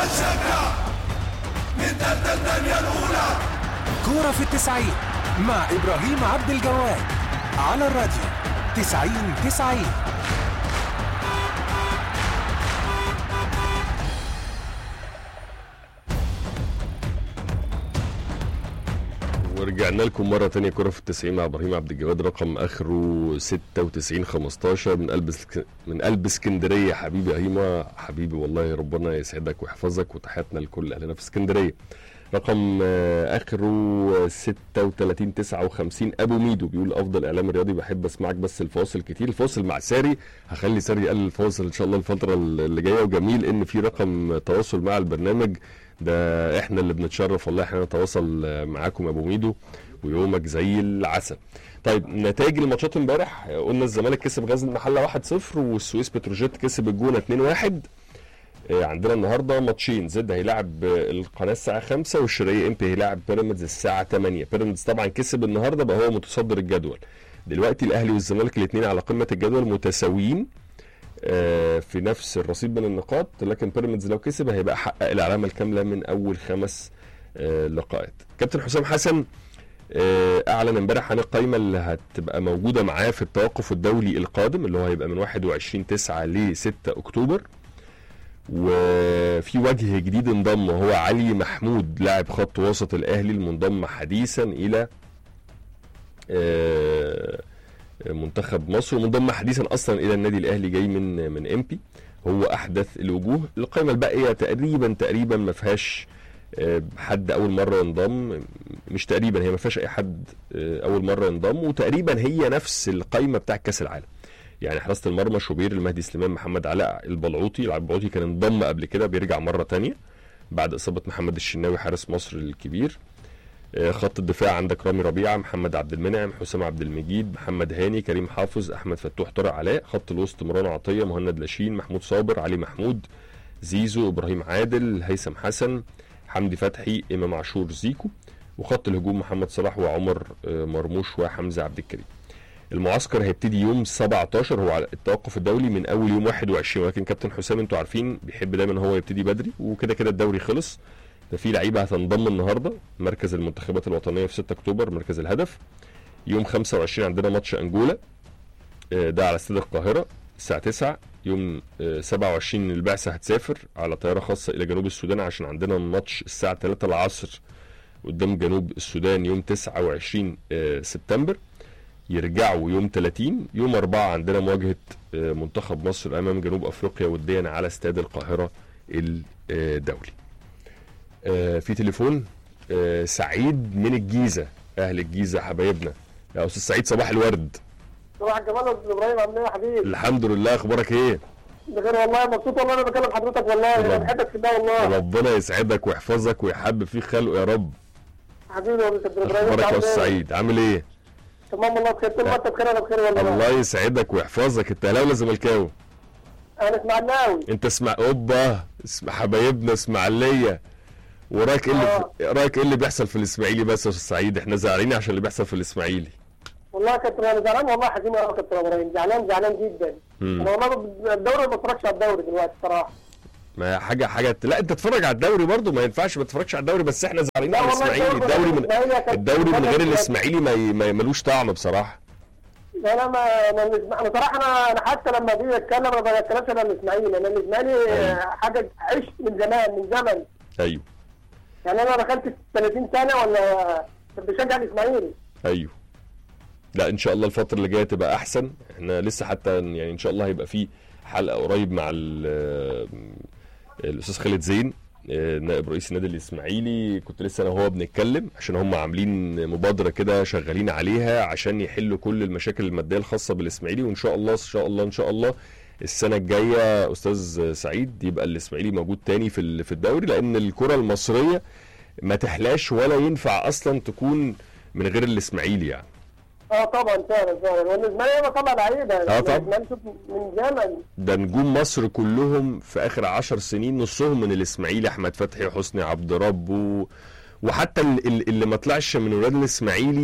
نشجع نتقدم الدنيا الأولى كورة في التسعين مع إبراهيم عبد الجواد على الراديو تسعين تسعين ورجعنا لكم مرة تانية كرة في التسعين مع إبراهيم عبد الجواد رقم آخره 96 15 من قلب اسك- من قلب اسكندرية حبيبي هيما حبيبي والله ربنا يسعدك ويحفظك وتحياتنا لكل أهلنا في اسكندرية رقم آه، آخره 36 59 أبو ميدو بيقول أفضل إعلام رياضي بحب أسمعك بس الفاصل كتير الفاصل مع ساري هخلي ساري يقلل الفاصل إن شاء الله الفترة اللي جاية وجميل إن في رقم تواصل مع البرنامج ده احنا اللي بنتشرف والله احنا نتواصل آه، معاكم يا ابو ميدو ويومك زي العسل طيب نتائج الماتشات امبارح آه، قلنا الزمالك كسب غزل المحله 1-0 والسويس بتروجيت كسب الجونه 2-1 آه، عندنا النهارده ماتشين زد هيلاعب آه، القناه الساعه 5 والشرقيه امبي هيلاعب بيراميدز الساعه 8 بيراميدز طبعا كسب النهارده بقى هو متصدر الجدول دلوقتي الاهلي والزمالك الاثنين على قمه الجدول متساويين آه، في نفس الرصيد من النقاط لكن بيراميدز لو كسب هيبقى حقق العلامه الكامله من اول خمس آه، لقاءات كابتن حسام حسن آه، اعلن امبارح عن القائمه اللي هتبقى موجوده معاه في التوقف الدولي القادم اللي هو هيبقى من 21 9 ل 6 اكتوبر وفي وجه جديد انضم وهو علي محمود لاعب خط وسط الاهلي المنضم حديثا الى آه، منتخب مصر ومنضم حديثا اصلا الى النادي الاهلي جاي من من امبي هو احدث الوجوه القائمه الباقيه تقريبا تقريبا ما فيهاش آه، حد اول مره ينضم مش تقريبا هي ما فيهاش اي حد آه، اول مره ينضم وتقريبا هي نفس القائمه بتاع كاس العالم يعني حراسه المرمى شوبير المهدي سليمان محمد علاء البلعوطي البلعوطي كان انضم قبل كده بيرجع مره تانية بعد اصابه محمد الشناوي حارس مصر الكبير آه، خط الدفاع عندك رامي ربيعه محمد عبد المنعم حسام عبد المجيد محمد هاني كريم حافظ احمد فتوح طارق علاء خط الوسط مروان عطيه مهند لاشين محمود صابر علي محمود زيزو ابراهيم عادل هيثم حسن حمدي فتحي امام عاشور زيكو وخط الهجوم محمد صلاح وعمر آه، مرموش وحمزه عبد الكريم المعسكر هيبتدي يوم 17 هو على التوقف الدولي من اول يوم 21 ولكن كابتن حسام انتوا عارفين بيحب دايما هو يبتدي بدري وكده كده الدوري خلص ده في لعيبه هتنضم النهارده مركز المنتخبات الوطنيه في 6 اكتوبر مركز الهدف يوم 25 عندنا ماتش انجولا آه، ده على استاد القاهره الساعه 9 يوم آه، 27 البعثه هتسافر على طياره خاصه الى جنوب السودان عشان عندنا ماتش الساعه 3 العصر قدام جنوب السودان يوم 29 آه، سبتمبر يرجعوا يوم 30 يوم 4 عندنا مواجهه آه، منتخب مصر امام جنوب افريقيا وديا على استاد القاهره الدولي آه، في تليفون آه، سعيد من الجيزه اهل الجيزه حبايبنا يا استاذ سعيد صباح الورد صباح الجمال يا استاذ ابراهيم عامل ايه يا حبيبي؟ الحمد لله اخبارك ايه بخير والله مبسوط والله انا بكلم حضرتك والله انا رب- بحبك في الله والله ربنا يسعدك ويحفظك ويحب فيك خلقه يا رب حبيبي يا استاذ ابراهيم اخبارك يا عامل استاذ إيه؟ سعيد عامل ايه تمام والله بخير طول ما انت بخير انا بخير والله الله يسعدك ويحفظك انت اهلاوي ولا زملكاوي انا اسماعيلاوي انت اسمع اوبا اسم حبايبنا اسماعيليه ورايك ايه اللي آه. رايك ايه اللي بيحصل في الاسماعيلي بس يا استاذ سعيد احنا زعلانين عشان اللي بيحصل في الاسماعيلي والله كنت انا زعلان والله حزين قوي يا كابتن ابراهيم زعلان زعلان جدا مم. انا والله ب- الدوري ما بتفرجش على الدوري دلوقتي الصراحه ما هي حاجه حاجه لا انت تتفرج على الدوري برضو ما ينفعش ما تتفرجش على الدوري بس احنا زعلانين لا على والله الاسماعيلي الدوري الدوري من الإسماعيلي كان- الدوري من غير كان- الاسماعيلي ما ي- ما ملوش طعم بصراحه لا لا ما انا الإسماع- انا صراحه انا انا حتى لما بيجي اتكلم ما بتكلمش عن الاسماعيلي لان الاسماعيلي أيوة. حاجه عشت من زمان من زمن ايوه يعني انا دخلت في 30 سنه ولا كنت بشجع الاسماعيلي ايوه لا ان شاء الله الفتره اللي جايه تبقى احسن احنا لسه حتى يعني ان شاء الله هيبقى في حلقه قريب مع ال- الاستاذ خالد زين آه، نائب رئيس النادي الاسماعيلي كنت لسه انا وهو بنتكلم عشان هم عاملين مبادره كده شغالين عليها عشان يحلوا كل المشاكل الماديه الخاصه بالاسماعيلي وان شاء الله ان شاء الله ان شاء الله السنه الجايه استاذ سعيد يبقى الاسماعيلي موجود تاني في ال- في الدوري لان الكره المصريه ما تحلاش ولا ينفع اصلا تكون من غير الاسماعيلي يعني اه طبعا فعلا فعلا والاسماعيلي طبعا لعيبه آه طبعا. الاسماعيلي شوف من زمن ده نجوم مصر كلهم في اخر عشر سنين نصهم من الاسماعيلي احمد فتحي حسني عبد رب و... وحتى ال- ال- اللي ما طلعش من ولاد الاسماعيلي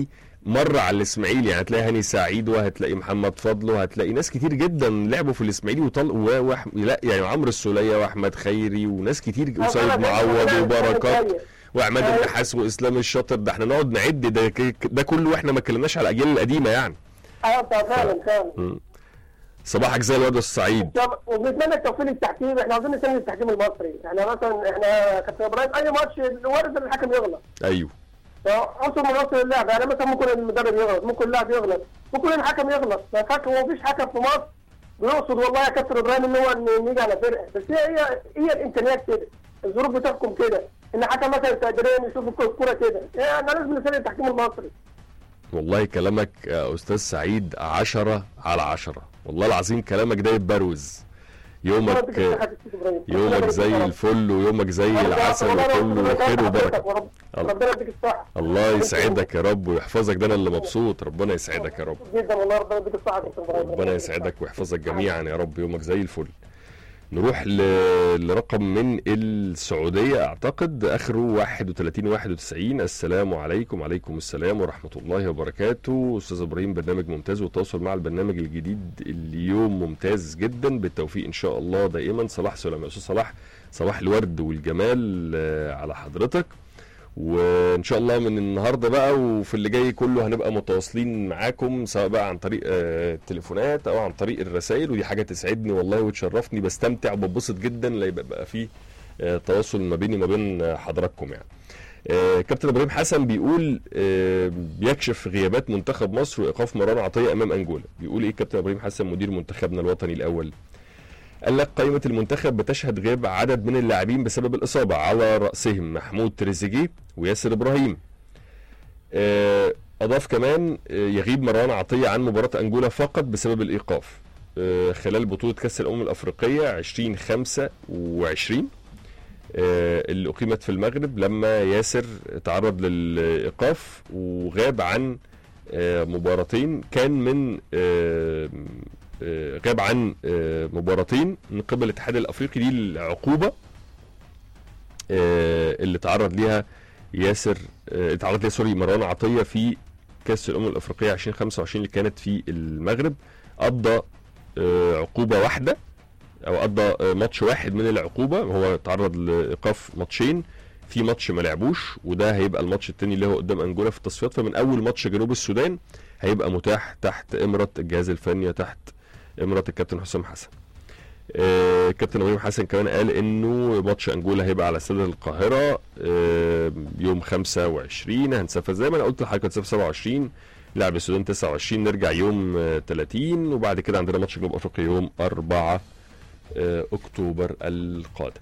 مر على الاسماعيلي يعني هتلاقي هاني سعيد وهتلاقي محمد فضل وهتلاقي ناس كتير جدا لعبوا في الاسماعيلي وطل و... وح... لا يعني عمرو السوليه واحمد خيري وناس كتير وسيد معوض وبركات وعماد أيوة. النحاس واسلام الشاطر ده احنا نقعد نعد ده ك- ده كله واحنا ما اتكلمناش على الاجيال القديمه يعني اه فعلا فعلا صباحك زي الواد السعيد طب وبنتمنى التوفيق للتحكيم احنا عاوزين نساند التحكيم المصري احنا مثلا احنا كابتن ابراهيم اي ماتش وارد ان الحكم يغلط ايوه عنصر من عناصر اللعب يعني مثلا ممكن المدرب يغلط ممكن اللاعب يغلط ممكن الحكم يغلط ما فاكر هو مفيش حكم في مصر بيقصد والله يا كابتن ابراهيم ان هو ان يجي على فرقه بس هي هي هي الامكانيات كده الظروف بتحكم كده ان حكم مثلا تقديريا يشوف الك- الكوره كده يعني احنا لازم نساند التحكيم المصري والله كلامك يا استاذ سعيد عشرة على عشرة والله العظيم كلامك ده يتبروز يومك يومك زي الفل ويومك زي العسل وكله خير وبركه ربنا يديك الصحه الله يسعدك يا رب ويحفظك ده انا اللي مبسوط ربنا يسعدك يا رب جدا والله ربنا يديك الصحه يا كابتن ابراهيم ربنا يسعدك ويحفظك جميعا يا رب يومك زي الفل نروح ل- لرقم من السعودية أعتقد آخره 31 91 السلام عليكم وعليكم السلام ورحمة الله وبركاته أستاذ إبراهيم برنامج ممتاز والتواصل مع البرنامج الجديد اليوم ممتاز جدا بالتوفيق إن شاء الله دائما صلاح سلام يا أستاذ صلاح صباح الورد والجمال آه، على حضرتك وان شاء الله من النهارده بقى وفي اللي جاي كله هنبقى متواصلين معاكم سواء بقى عن طريق آه، التليفونات او عن طريق الرسائل ودي حاجه تسعدني والله وتشرفني بستمتع وببسط جدا لا يبقى بقى فيه آه، تواصل ما بيني وما بين آه، حضراتكم يعني آه، كابتن ابراهيم حسن بيقول آه، بيكشف غيابات منتخب مصر وايقاف مروان عطيه امام انجولا بيقول ايه كابتن ابراهيم حسن مدير منتخبنا الوطني الاول قال لك قائمة المنتخب بتشهد غياب عدد من اللاعبين بسبب الإصابة على رأسهم محمود تريزيجيه وياسر إبراهيم آه، أضاف كمان آه، يغيب مروان عطية عن مباراة أنجولا فقط بسبب الإيقاف آه، خلال بطولة كأس الأمم الأفريقية 2025 آه، اللي أقيمت في المغرب لما ياسر تعرض للإيقاف وغاب عن آه، مباراتين كان من آه، آه، غاب عن آه، مباراتين من قبل الاتحاد الافريقي دي العقوبه آه، اللي تعرض ليها ياسر آه، تعرض ليها سوري مروان عطيه في كاس الامم الافريقيه 2025 اللي كانت في المغرب قضى آه، عقوبه واحده او قضى آه، ماتش واحد من العقوبه هو تعرض لايقاف ماتشين في ماتش ما لعبوش وده هيبقى الماتش التاني اللي هو قدام انجولا في التصفيات فمن اول ماتش جنوب السودان هيبقى متاح تحت امره الجهاز الفني تحت امرة الكابتن حسام حسن آه، كابتن ابراهيم حسن كمان قال انه ماتش انجولا هيبقى على استاد القاهره آه، يوم 25 هنسافر زي ما انا قلت لحضرتك هنسافر 27 لعب السودان 29 نرجع يوم آه، 30 وبعد كده عندنا ماتش جنوب افريقيا يوم 4 آه، اكتوبر القادم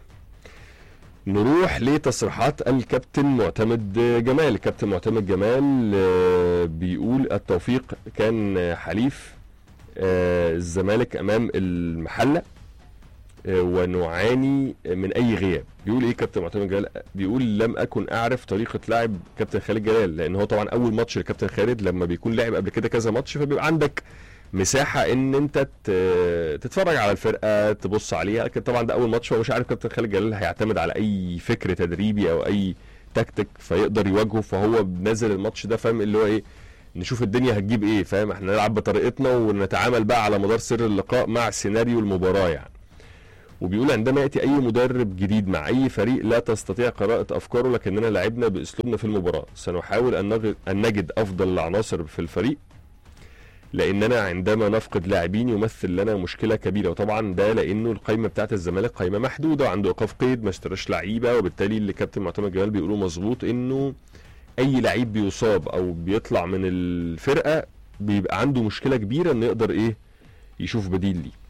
نروح لتصريحات الكابتن معتمد جمال الكابتن معتمد جمال آه، بيقول التوفيق كان آه، حليف آه، الزمالك امام المحله آه، ونعاني من اي غياب بيقول ايه كابتن معتمد جلال بيقول لم اكن اعرف طريقه لعب كابتن خالد جلال لان هو طبعا اول ماتش لكابتن خالد لما بيكون لعب قبل كده كذا ماتش فبيبقى عندك مساحه ان انت ت- تتفرج على الفرقه تبص عليها لكن طبعا ده اول ماتش فهو مش عارف كابتن خالد جلال هيعتمد على اي فكر تدريبي او اي تكتيك فيقدر يواجهه فهو نازل الماتش ده فاهم اللي هو ايه نشوف الدنيا هتجيب ايه فاهم احنا نلعب بطريقتنا ونتعامل بقى على مدار سر اللقاء مع سيناريو المباراه يعني وبيقول عندما ياتي اي مدرب جديد مع اي فريق لا تستطيع قراءه افكاره لكننا لعبنا باسلوبنا في المباراه سنحاول ان نغ- ان نجد افضل العناصر في الفريق لاننا عندما نفقد لاعبين يمثل لنا مشكله كبيره وطبعا ده لانه القائمه بتاعت الزمالك قائمه محدوده وعنده ايقاف قيد ما اشتراش لعيبه وبالتالي اللي كابتن معتمد جمال بيقوله مظبوط انه اي لعيب بيصاب او بيطلع من الفرقه بيبقى عنده مشكله كبيره انه يقدر ايه يشوف بديل ليه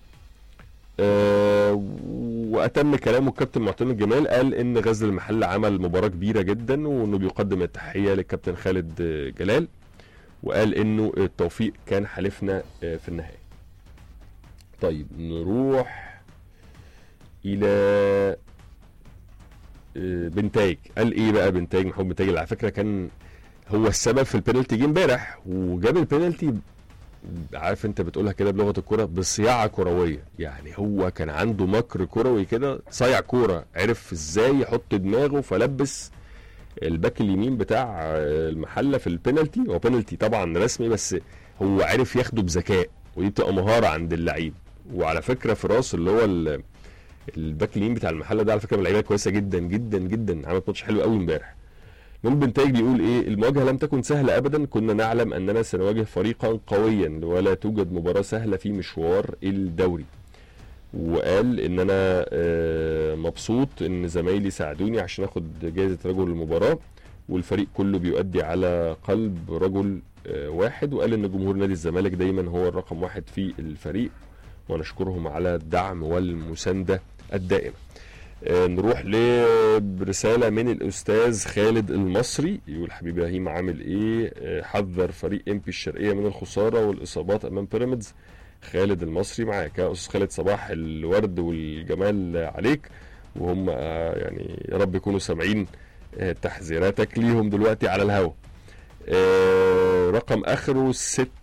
آه واتم كلامه الكابتن معتمد جمال قال ان غزل المحله عمل مباراه كبيره جدا وانه بيقدم التحيه للكابتن خالد آه، جلال وقال انه التوفيق كان حلفنا آه، في النهايه طيب نروح الى آه، بنتايج قال ايه بقى بنتايج محمود بنتايج اللي على فكره كان هو السبب في البينالتي جه امبارح وجاب البينالتي عارف انت بتقولها كده بلغه الكوره بصياعه كرويه يعني هو كان عنده مكر كروي كده صايع كوره عرف ازاي يحط دماغه فلبس الباك اليمين بتاع آه، المحله في البينالتي هو بينالتي طبعا رسمي بس هو عرف ياخده بذكاء ودي بتبقى مهاره عند اللعيب وعلى فكره فراس اللي هو ال- الباك اليمين بتاع المحله ده على فكره من اللعيبه كويسه جدا جدا جدا عملت ماتش حلو قوي امبارح المهم بنتاج بيقول ايه المواجهه لم تكن سهله ابدا كنا نعلم اننا سنواجه فريقا قويا ولا توجد مباراه سهله في مشوار الدوري وقال ان انا آه، مبسوط ان زمايلي ساعدوني عشان اخد جائزه رجل المباراه والفريق كله بيؤدي على قلب رجل آه، واحد وقال ان جمهور نادي الزمالك دايما هو الرقم واحد في الفريق ونشكرهم على الدعم والمسانده الدائمه آه، نروح لرساله من الاستاذ خالد المصري يقول حبيبي ابراهيم عامل ايه آه، حذر فريق امبي الشرقيه من الخساره والاصابات امام بيراميدز خالد المصري معاك يا استاذ خالد صباح الورد والجمال عليك وهم آه، يعني يا رب يكونوا سامعين آه، تحذيراتك ليهم دلوقتي على الهوا آه، رقم اخره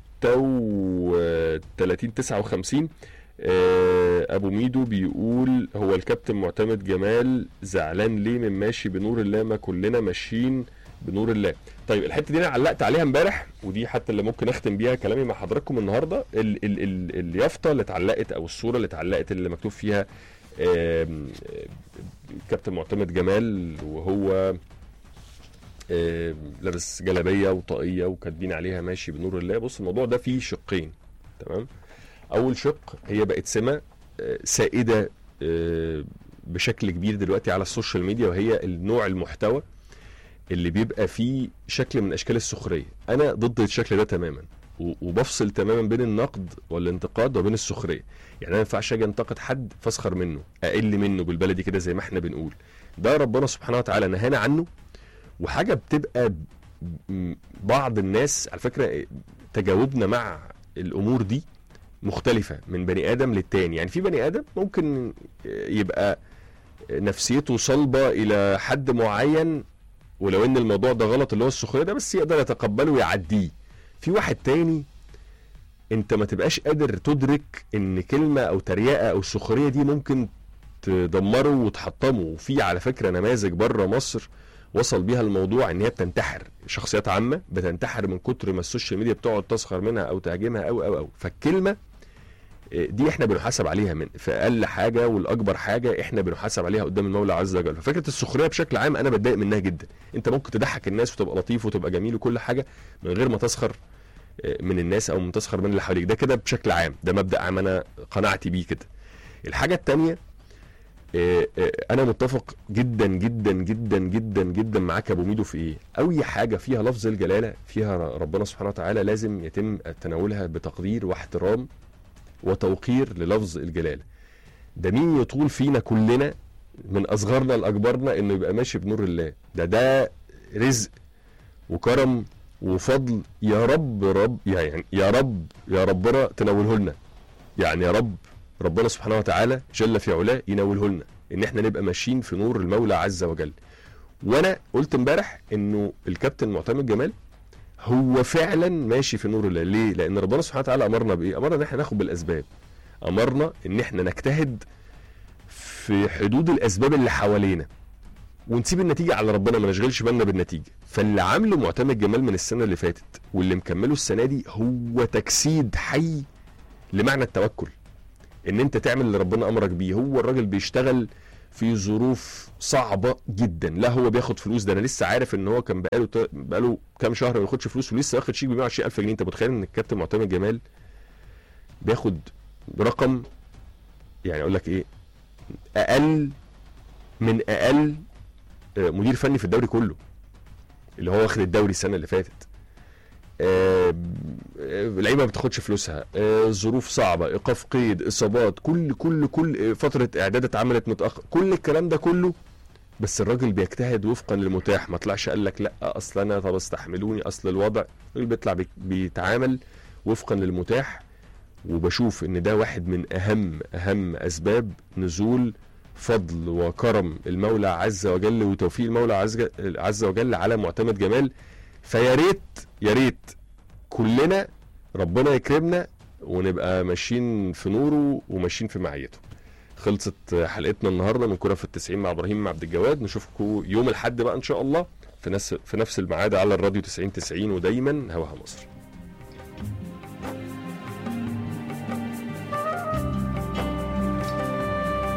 36 59 آه، ابو ميدو بيقول هو الكابتن معتمد جمال زعلان ليه من ماشي بنور الله ما كلنا ماشيين بنور الله طيب الحته دي انا علقت عليها امبارح ودي حتى اللي ممكن اختم بيها كلامي مع حضراتكم النهارده ال ال ال اليافطه اللي اتعلقت او الصوره اللي اتعلقت اللي مكتوب فيها آم، آه، كابتن معتمد جمال وهو آم، لابس جلابيه وطاقيه وكاتبين عليها ماشي بنور الله بص الموضوع ده فيه شقين تمام اول شق هي بقت سمه آه، سائده آه، بشكل كبير دلوقتي على السوشيال ميديا وهي النوع المحتوى اللي بيبقى فيه شكل من اشكال السخريه انا ضد الشكل ده تماما و- وبفصل تماما بين النقد والانتقاد وبين السخريه يعني انا ما ينفعش اجي انتقد حد فاسخر منه اقل منه بالبلدي كده زي ما احنا بنقول ده ربنا سبحانه وتعالى نهانا عنه وحاجه بتبقى ب- م- بعض الناس على فكره تجاوبنا مع الامور دي مختلفه من بني ادم للتاني يعني في بني ادم ممكن يبقى نفسيته صلبه الى حد معين ولو ان الموضوع ده غلط اللي هو السخريه ده بس يقدر يتقبله ويعديه في واحد تاني انت ما تبقاش قادر تدرك ان كلمه او تريقه او السخريه دي ممكن تدمره وتحطمه وفي على فكره نماذج بره مصر وصل بيها الموضوع ان هي بتنتحر شخصيات عامه بتنتحر من كتر ما السوشيال ميديا بتقعد تسخر منها او تهاجمها او او او فالكلمه آه، دي احنا بنحاسب عليها من في اقل حاجه والاكبر حاجه احنا بنحاسب عليها قدام المولى عز وجل ففكره السخريه بشكل عام انا بتضايق منها جدا انت ممكن تضحك الناس وتبقى لطيف وتبقى جميل وكل حاجه من غير ما تسخر آه، من الناس او من تسخر من اللي حواليك ده كده بشكل عام ده مبدا عام انا قناعتي بيه كده الحاجه التانية آه، آه، انا متفق جدا جدا جدا جدا جدا معاك يا ابو ميدو في ايه اي حاجه فيها لفظ الجلاله فيها ربنا سبحانه وتعالى لازم يتم تناولها بتقدير واحترام وتوقير للفظ الجلاله ده مين يطول فينا كلنا من اصغرنا لاكبرنا انه يبقى ماشي بنور الله ده ده رزق وكرم وفضل يا رب رب يعني يا رب يا ربنا تنوله لنا يعني يا رب ربنا سبحانه وتعالى جل في علاه ينوله لنا ان احنا نبقى ماشيين في نور المولى عز وجل وانا قلت امبارح انه الكابتن معتمد جمال هو فعلا ماشي في نور الله ليه لان ربنا سبحانه وتعالى امرنا بايه امرنا ان احنا ناخد بالاسباب امرنا ان احنا نجتهد في حدود الاسباب اللي حوالينا ونسيب النتيجه على ربنا ما نشغلش بالنا بالنتيجه فاللي عامله معتمد جمال من السنه اللي فاتت واللي مكمله السنه دي هو تجسيد حي لمعنى التوكل ان انت تعمل اللي ربنا امرك بيه هو الراجل بيشتغل في ظروف صعبه جدا لا هو بياخد فلوس ده انا لسه عارف ان هو كان بقاله ت- بقاله كام شهر ما بياخدش فلوس ولسه واخد شيك ب 120000 جنيه انت متخيل ان الكابتن معتمد جمال بياخد رقم يعني اقول لك ايه اقل من اقل آه، مدير فني في الدوري كله اللي هو واخد الدوري السنه اللي فاتت آه، آه، لعيبه ما بتاخدش فلوسها آه، ظروف صعبه ايقاف قيد اصابات كل كل كل آه، فتره اعداد اتعملت متاخر كل الكلام ده كله بس الراجل بيجتهد وفقا للمتاح ما طلعش قال لك لا اصل انا طب استحملوني اصل الوضع الراجل بيطلع بي- بيتعامل وفقا للمتاح وبشوف ان ده واحد من اهم اهم اسباب نزول فضل وكرم المولى عز وجل وتوفيق المولى عز عز وجل على معتمد جمال فيا ريت يا ريت كلنا ربنا يكرمنا ونبقى ماشيين في نوره وماشيين في معيته خلصت حلقتنا النهارده من كرة في التسعين مع ابراهيم عبد الجواد نشوفكم يوم الاحد بقى ان شاء الله في نفس في نفس الميعاد على الراديو 90 90 ودايما هواها مصر